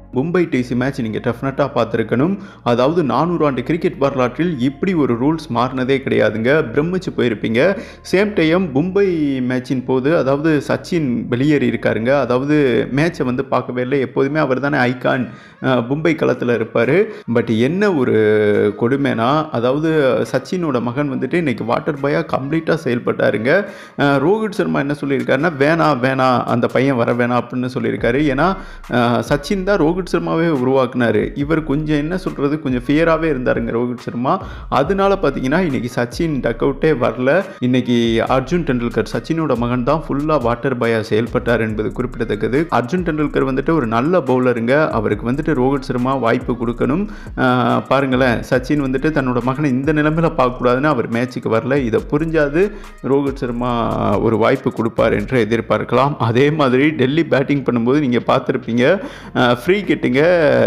Mumbai DC match நீங்கள் டெஃபினட்டாக பார்த்துருக்கணும் அதாவது நானூறு ஆண்டு கிரிக்கெட் வரலாற்றில் இப்படி ஒரு ரூல்ஸ் மாறினதே கிடையாதுங்க பிரமிச்சு போயிருப்பீங்க சேம் டைம் மும்பை மேட்சின் போது அதாவது சச்சின் வெளியேறி இருக்காருங்க அதாவது மேட்சை வந்து பார்க்கவே இல்லை எப்போதுமே அவர் தானே ஐகான் மும்பை களத்தில் இருப்பார் பட் என்ன ஒரு கொடுமைனா அதாவது சச்சினோட மகன் வந்துட்டு இன்னைக்கு வாட்டர் பாயாக கம்ப்ளீட்டாக செயல்பட்டாருங்க அஹ் ரோஹித் சர்மா என்ன சொல்லியிருக்காருன்னா வேணாம் வேணாம் அந்த பையன் வர வேணாம் அப்படின்னு சொல்லியிருக்காரு ஏன்னா அஹ் சச்சின் தான் ரோஹித் சர்மாவே உருவாக்குனாரு இவர் கொஞ்சம் என்ன சொல்கிறது கொஞ்சம் ஃபியராகவே இருந்தாருங்க ரோஹித் சர்மா அதனால பார்த்தீங்கன்னா இன்னைக்கு சச்சின் டக் அவுட்டே வரல இன்னைக்கு அர்ஜுன் டெண்டுல்கர் சச்சினோட மகன் தான் ஃபுல்லாக வாட்டர் பாயா செயல்பட்டார் என்பது குறிப்பிடத்தக்கது அர்ஜுன் டெண்டுல்கர் வந்துட்டு ஒரு நல்ல பவுலருங்க அவருக்கு வந்துட்டு ரோஹித் சர்மா வாய்ப்பு கொடுக்கணும் அஹ் பாருங்களேன் சச்சின் வந்துட்டு தன்னோட மகனை இந்த நிலைமையில பார்க்கக்கூடாதுன்னு அவர் மேட்சுக்கு வரல இதை புரிஞ்சாது ரோஹித் சர்மா ஒரு வாய்ப்பு கொடுப்பார் என்று எதிர்பார்க்கலாம் அதே மாதிரி டெல்லி பேட்டிங் பண்ணும்போது நீங்கள் பார்த்துருப்பீங்க ஃப்ரீ கிட்டுங்க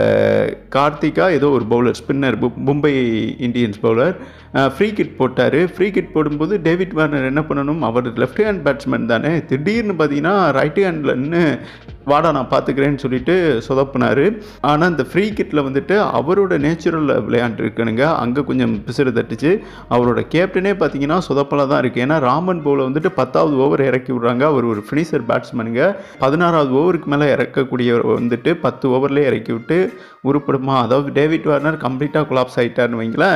கார்த்திகா ஏதோ ஒரு bowler spinner Mumbai Indians bowler free hit போட்டார் ஃப்ரீ கிட் போடும்போது டேவிட் வார்னர் என்ன பண்ணணும் அவர் லெஃப்ட் ஹேண்ட் பேட்ஸ்மேன் தானே திடீர்னு பார்த்தீங்கன்னா ரைட் ஹேண்டில் நின்று வாடா நான் பார்த்துக்கிறேன்னு சொல்லிட்டு சொதப்புனார் ஆனால் இந்த ஃப்ரீ கிட்டில் வந்துட்டு அவரோட நேச்சுரலில் விளையாண்டுருக்கணுங்க அங்கே கொஞ்சம் பிசிறு தட்டுச்சு அவரோட கேப்டனே பார்த்தீங்கன்னா சொதப்பலாக தான் இருக்குது ஏன்னா ராமன் போல வந்துட்டு பத்தாவது ஓவர் இறக்கி விட்றாங்க அவர் ஒரு ஃபினிஷர் பேட்ஸ்மேனுங்க பதினாறாவது ஓவருக்கு மேலே இறக்கக்கூடியவர் வந்துட்டு பத்து ஓவர்லேயே இறக்கி விட்டு உருப்படுமா அதாவது டேவிட் வார்னர் கம்ப்ளீட்டாக கொலாப்ஸ் ஆகிட்டார்னு வைங்களேன்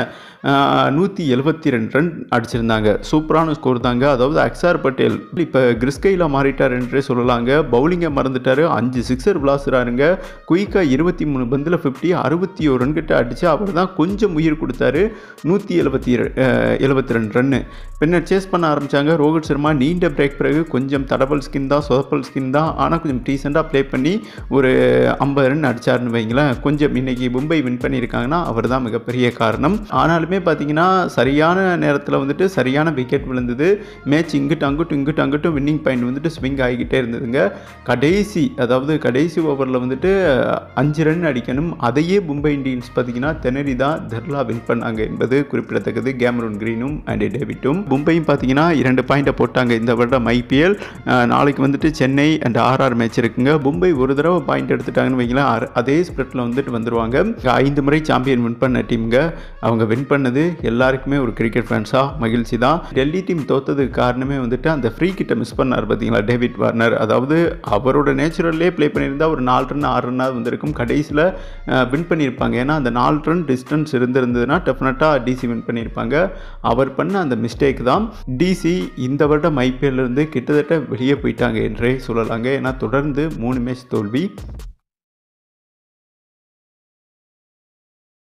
நூற்றி எழுபத்தி ரெண்டு ரன் அடிச்சிருந்தாங்க சூப்பரான ஸ்கோர் தாங்க அதாவது அக்சார் பட்டேல் இப்போ கிறிஸ்கையில் மாறிட்டார் என்றே சொல்லலாங்க பவுலிங்கை மறந்துட்டார் அஞ்சு சிக்ஸர் விளாசுறாருங்க குயிக்காக இருபத்தி மூணு பந்தில் ஃபிஃப்டி அறுபத்தி ஒரு ரன் கிட்ட அடித்து அவர் தான் கொஞ்சம் உயிர் கொடுத்தாரு நூற்றி எழுபத்தி எழுபத்தி ரெண்டு ரன்னு பின்னர் சேஸ் பண்ண ஆரம்பித்தாங்க ரோஹித் சர்மா நீண்ட பிரேக் பிறகு கொஞ்சம் தடபல் ஸ்கின் தான் சொதப்பல் ஸ்கின் தான் ஆனால் கொஞ்சம் டீசெண்டாக ப்ளே பண்ணி ஒரு ஐம்பது ரன் அடிச்சாருன்னு வைங்களேன் கொஞ்சம் இன்னைக்கு மும்பை வின் பண்ணியிருக்காங்கன்னா அவர் தான் மிகப்பெரிய காரணம் ஆனாலுமே பார்த்தீங்கன்னா சரியான நேரத்தில் வந்துட்டு சரியான விக்கெட் விழுந்தது மேட்ச் இங்கிட்டு அங்கிட்டும் இங்கிட்டு அங்கிட்டும் வின்னிங் பாயிண்ட் வந்துட்டு ஸ்விங் ஆகிக்கிட்டே இருந்ததுங்க கடைசி அதாவது கடைசி ஓவரில் வந்துட்டு அஞ்சு ரன் அடிக்கணும் அதையே மும்பை இந்தியன்ஸ் பார்த்தீங்கன்னா தெனரி தான் தெர்லா வின் பண்ணாங்க என்பது குறிப்பிடத்தக்கது கேமரூன் கிரீனும் அண்ட் டேவிட்டும் மும்பையும் பார்த்தீங்கன்னா இரண்டு பாயிண்டை போட்டாங்க இந்த வருடம் ஐபிஎல் நாளைக்கு வந்துட்டு சென்னை அண்ட் ஆர்ஆர் மேட்ச் இருக்குங்க மும்பை ஒரு தடவை பாயிண்ட் எடுத்துட்டாங்கன்னு வைங்களேன் அர- அதே ஸ்பிரிட்டில் வந்துட்டு வந்துருவாங்க ஐந்து முறை சாம்பியன் வின் பண்ண டீமுங்க அவங்க வின் பண்ணது எல்லாருக்குமே ஒரு கிரிக்கெட் ஃபேன்ஸாக மகிழ்ச்சி தான் டெல்லி டீம் தோத்ததுக்கு காரணமே வந்துட்டு அந்த ஃப்ரீ கிட்ட மிஸ் பண்ணார் பார்த்தீங்களா டேவிட் வார்னர் அதாவது அவரோட நேச்சுரல்லே ப்ளே பண்ணியிருந்தா ஒரு நாலு ரன் ஆறு ரன்னாக வந்திருக்கும் கடைசியில் வின் பண்ணியிருப்பாங்க ஏன்னா அந்த நாலு ரன் டிஸ்டன்ஸ் இருந்திருந்ததுன்னா டெஃபினட்டாக டிசி வின் பண்ணியிருப்பாங்க அவர் பண்ண அந்த மிஸ்டேக் தான் டிசி இந்த வருடம் ஐபிஎல் இருந்து கிட்டத்தட்ட வெளியே போயிட்டாங்க என்றே சொல்லலாங்க ஏன்னா தொடர்ந்து மூணு மேட்ச் தோல்வி